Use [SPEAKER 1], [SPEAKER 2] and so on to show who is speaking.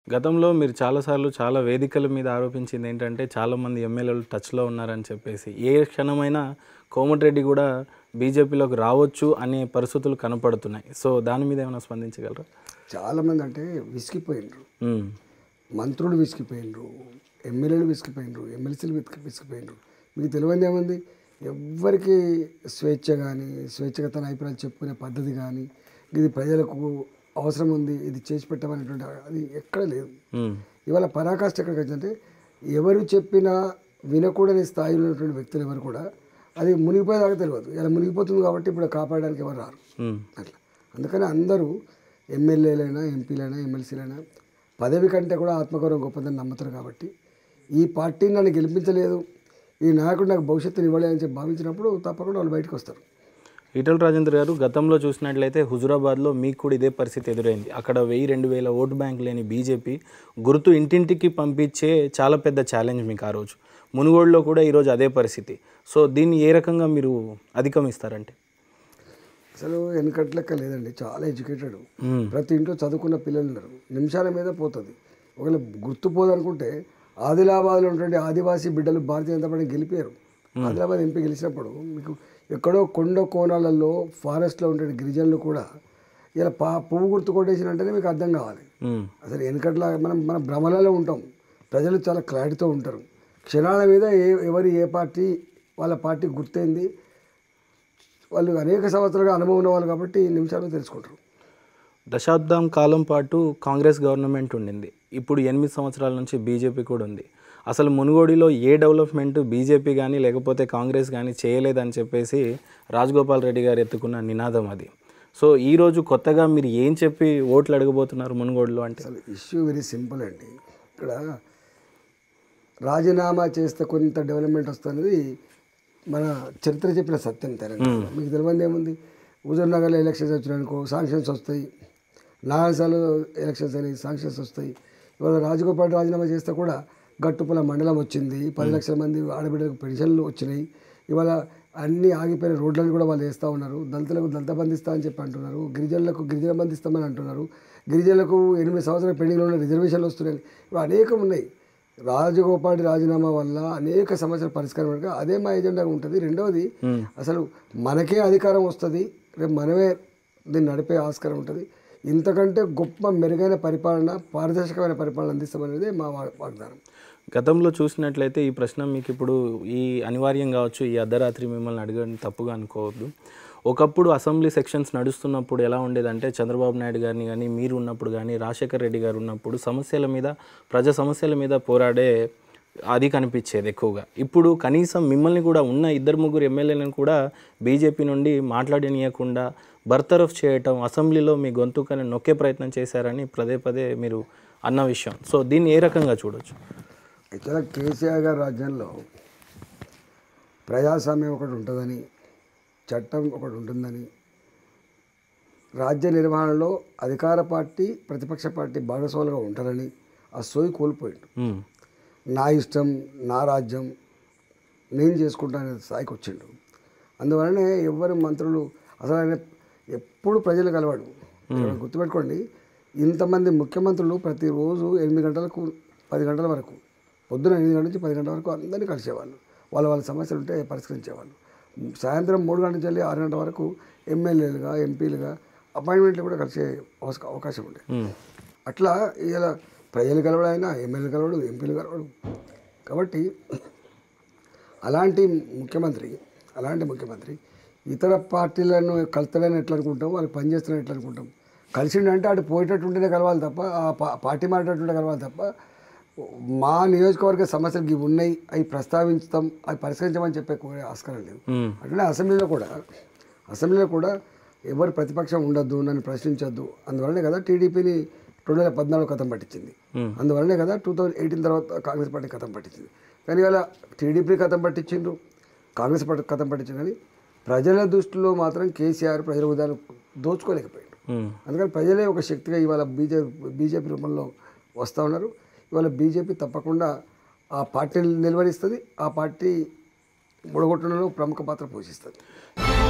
[SPEAKER 1] గతంలో మీరు చాలాసార్లు చాలా వేదికల మీద ఆరోపించింది ఏంటంటే చాలామంది ఎమ్మెల్యేలు టచ్లో ఉన్నారని చెప్పేసి ఏ క్షణమైనా కోమటిరెడ్డి కూడా బీజేపీలోకి రావచ్చు అనే పరిస్థితులు కనపడుతున్నాయి సో దాని మీద ఏమైనా స్పందించగలరా
[SPEAKER 2] చాలామంది అంటే విసిగిపోయినరు
[SPEAKER 1] ఉమ్,
[SPEAKER 2] మంత్రులు విసిగిపోయినరు ఎమ్మెల్యేలు విసిగిపోయినరు ఎమ్మెల్సీలు విసిగి విసిగిపోయినరు మీకు తెలియదు ఏముంది ఎవ్వరికి స్వేచ్ఛ కానీ స్వేచ్ఛగా తన అభిప్రాయాలు చెప్పుకునే పద్ధతి కానీ ఇది ప్రజలకు అవసరం ఉంది ఇది చేసి పెట్టమనేటువంటి అది ఎక్కడ లేదు
[SPEAKER 1] ఉమ్,
[SPEAKER 2] ఇవాళ పరాకాష్ట ఎక్కడికి వచ్చిందంటే ఎవరు చెప్పినా వినకూడని స్థాయిలో ఉన్నటువంటి వ్యక్తులు ఎవరు కూడా అది మునిగిపోయేదాకా తెలియదు ఇలా మునిగిపోతుంది కాబట్టి ఇప్పుడు కాపాడడానికి ఎవరు రారు
[SPEAKER 1] ఉమ్,
[SPEAKER 2] అట్లా అందుకని అందరూ ఎమ్మెల్యేలైనా ఎంపీలైనా ఎమ్మెల్సీలైనా పదవి కంటే కూడా ఆత్మగౌరవం గొప్పదని నమ్ముతారు కాబట్టి ఈ పార్టీ నన్ను గెలిపించలేదు ఈ నాయకుడు నాకు భవిష్యత్తుని ఇవ్వలేదని చెప్పి భావించినప్పుడు తప్పకుండా వాళ్ళు బయటకు వస్తారు
[SPEAKER 1] ఈటల రాజేంద్ర గారు గతంలో చూసినట్లయితే హుజురాబాద్లో మీకు కూడా ఇదే పరిస్థితి ఎదురైంది అక్కడ వెయ్యి రెండు వేల ఓటు బ్యాంక్ లేని బీజేపీ గుర్తు ఇంటింటికి పంపించే చాలా పెద్ద ఛాలెంజ్ మీకు ఆ రోజు మునుగోడులో కూడా ఈరోజు అదే పరిస్థితి సో దీన్ని ఏ రకంగా మీరు అధిగమిస్తారంటే
[SPEAKER 2] అసలు వెనకట్ లెక్క లేదండి చాలా ఎడ్యుకేటెడ్
[SPEAKER 1] మ్మ్.
[SPEAKER 2] ప్రతి ఇంట్లో చదువుకున్న పిల్లలు ఉన్నారు నిమిషాల మీద పోతుంది ఒకవేళ గుర్తుపోదనుకుంటే ఆదిలాబాద్లో ఉన్నటువంటి ఆదివాసీ బిడ్డలు భారతీయ జనతా పార్టీ గెలిపారు ఆదిలాబాద్ ఎంపీ గెలిచినప్పుడు మీకు ఎక్కడో కొండ కోణాలలో ఫారెస్ట్లో ఉండే గిరిజనులు కూడా ఇలా పా పువ్వు గుర్తు కొట్టేసినంటేనే మీకు అర్థం కావాలి
[SPEAKER 1] మ్మ్.
[SPEAKER 2] అసలు వెనకట్లా మనం మన భ్రమలలో ఉంటాం ప్రజలు చాలా క్లారిటీతో ఉంటారు క్షణాల మీద ఏ ఎవరు ఏ పార్టీ వాళ్ళ పార్టీ గుర్తయింది వాళ్ళు అనేక సంవత్సరాలుగా అనుభవం ఉన్న వాళ్ళు కాబట్టి నిమిషాలు తెలుసుకుంటారు
[SPEAKER 1] దశాబ్దం కాలం పాటు కాంగ్రెస్ గవర్నమెంట్ ఉండింది ఇప్పుడు ఎనిమిది సంవత్సరాల నుంచి బీజేపీ కూడా ఉంది అసలు మునుగోడిలో ఏ డెవలప్మెంట్ బీజేపీ కానీ లేకపోతే కాంగ్రెస్ కానీ చేయలేదని చెప్పేసి రాజగోపాల్ రెడ్డి గారు ఎత్తుకున్న నినాదం అది సో ఈరోజు కొత్తగా మీరు ఏం చెప్పి ఓట్లు అడగబోతున్నారు మునుగోడులో అంటే
[SPEAKER 2] అసలు ఇష్యూ వెరీ సింపుల్ అండి ఇక్కడ రాజీనామా చేస్తే కొంత డెవలప్మెంట్ వస్తున్నది మన చరిత్ర చెప్పిన సత్యం తెలంగాణ మీకు తెలియదు ఏముంది హుజూర్ నగర్లో ఎలక్షన్స్ వచ్చినాయనుకో శాంక్షన్స్ వస్తాయి నాగసాలు ఎలక్షన్స్ అని శాంక్షన్స్ వస్తాయి ఇవాళ రాజగోపాల్ రాజీనామా చేస్తే కూడా గట్టుపుల మండలం వచ్చింది పది లక్షల మంది ఆడబిడ్డలకు పెన్షన్లు వచ్చినాయి ఇవాళ అన్ని ఆగిపోయిన రోడ్లను కూడా వాళ్ళు వేస్తూ ఉన్నారు దళితులకు దళిత బంధిస్తా అని చెప్పి అంటున్నారు గిరిజనులకు గిరిజన బంధిస్తామని అంటున్నారు గిరిజనులకు ఎనిమిది సంవత్సరాల పెండింగ్లో ఉన్న రిజర్వేషన్లు వస్తున్నాయి ఇవి అనేకం ఉన్నాయి రాజగోపాల్ రాజీనామా వల్ల అనేక సమస్యల పరిష్కారం అయ్యాక అదే మా ఎజెండాగా ఉంటుంది రెండవది అసలు మనకే అధికారం వస్తుంది రేపు మనమే దీన్ని నడిపే ఆస్కారం ఉంటుంది ఇంతకంటే గొప్ప మెరుగైన పరిపాలన పారదర్శకమైన పరిపాలన అందిస్తామనేది మా వా- వాగ్దానం
[SPEAKER 1] గతంలో చూసినట్లయితే ఈ ప్రశ్న మీకు ఇప్పుడు ఈ అనివార్యం కావచ్చు ఈ అర్ధరాత్రి మిమ్మల్ని అడగడం తప్పుగా అనుకోవద్దు ఒకప్పుడు అసెంబ్లీ సెక్షన్స్ నడుస్తున్నప్పుడు ఎలా ఉండేదంటే చంద్రబాబు నాయుడు గారిని కానీ మీరు ఉన్నప్పుడు కానీ రాజశేఖర్ రెడ్డి గారు ఉన్నప్పుడు సమస్యల మీద ప్రజా సమస్యల మీద పోరాడే అది కనిపించేది ఎక్కువగా ఇప్పుడు కనీసం మిమ్మల్ని కూడా ఉన్న ఇద్దరు ముగ్గురు ఎమ్మెల్యేలను కూడా బీజేపీ నుండి మాట్లాడనీయకుండా బర్తరఫ్ చేయటం అసెంబ్లీలో మీ గొంతుకని నొక్కే ప్రయత్నం చేశారని పదే పదే మీరు అన్న విషయం సో దీన్ని ఏ రకంగా చూడొచ్చు
[SPEAKER 2] యాక్చువల్గా కేసీఆర్ గారి రాజ్యంలో ప్రజాస్వామ్యం ఒకటి ఉంటుందని చట్టం ఒకటి ఉంటుందని రాజ్య నిర్వహణలో అధికార పార్టీ ప్రతిపక్ష పార్టీ భాగస్వాములుగా ఉంటారని ఆ సోయి కోల్పోయిండు
[SPEAKER 1] మ్మ్.
[SPEAKER 2] నా ఇష్టం నా రాజ్యం నేను చేసుకుంటానే స్థాయికి వచ్చిండు అందువలనే ఎవరు మంత్రులు అసలు ఆయన ఎప్పుడు ప్రజలు కలవాడు ఇక్కడ గుర్తుపెట్టుకోండి ఇంతమంది ముఖ్యమంత్రులు ప్రతిరోజు ఎనిమిది గంటలకు పది గంటల వరకు పొద్దున ఎనిమిది గంటల నుంచి పది గంటల వరకు అందరినీ కలిసేవాళ్ళు వాళ్ళ వాళ్ళ సమస్యలు ఉంటే పరిష్కరించేవాళ్ళు సాయంత్రం మూడు గంటల నుంచి వెళ్ళి ఆరు గంటల వరకు ఎమ్మెల్యేలుగా ఎంపీలుగా అపాయింట్మెంట్లు కూడా కలిసే అవస- అవకాశం ఉండే
[SPEAKER 1] మ్మ్.
[SPEAKER 2] అట్లా ఇలా ప్రజలు కలవడైనా ఎమ్మెల్యేలు కలవడు ఎంపీలు కలవడు కాబట్టి అలాంటి ముఖ్యమంత్రి అలాంటి ముఖ్యమంత్రి ఇతర పార్టీలను కలుస్తాడని ఎట్లా అనుకుంటాం వాళ్ళు పనిచేస్తారని ఎట్లా అనుకుంటాం కలిసిండంటే అటు పోయేటట్టు ఉంటేనే కలవాలి తప్ప ఆ పా- పార్టీ మాట్లాడుతుంటే కలవాలి తప్ప మా నియోజకవర్గ సమస్యలు ఇవి ఉన్నాయి అవి ప్రస్తావించుతాం అవి పరిష్కరించమని చెప్పే కూ- ఆస్కారం లేదు
[SPEAKER 1] మ్మ్.
[SPEAKER 2] అట్లనే అసెంబ్లీలో కూడా అసెంబ్లీలో కూడా ఎవరు ప్రతిపక్షం ఉండొద్దు నన్ను ప్రశ్నించొద్దు అందువల్లనే కదా టీడీపీని రెండు వేల పద్నాలుగు కథం పట్టించింది
[SPEAKER 1] మ్మ్.
[SPEAKER 2] అందువల్లనే కదా టూ థౌజండ్ ఎయిటీన్ తర్వాత కాంగ్రెస్ పార్టీ కథం పట్టించింది కానీ ఇలా టీడీపీ కథం పట్టించిండ్రు కాంగ్రెస్ పార్టీ కథం పట్టించింది కానీ ప్రజల దృష్టిలో మాత్రం కేసీఆర్ ప్రజల ఉదాహరణ దోచుకోలేకపోయాడు
[SPEAKER 1] మ్మ్.
[SPEAKER 2] అందుకని ప్రజలే ఒక శక్తిగా ఇవాళ బీజేపీ బీజేపీ రూపంలో వస్తూ ఉన్నారు ఇవాళ బీజేపీ తప్పకుండా ఆ పార్టీని నిలవరిస్తుంది ఆ పార్టీ ముడగొట్టడంలో ప్రముఖ పాత్ర పోషిస్తుంది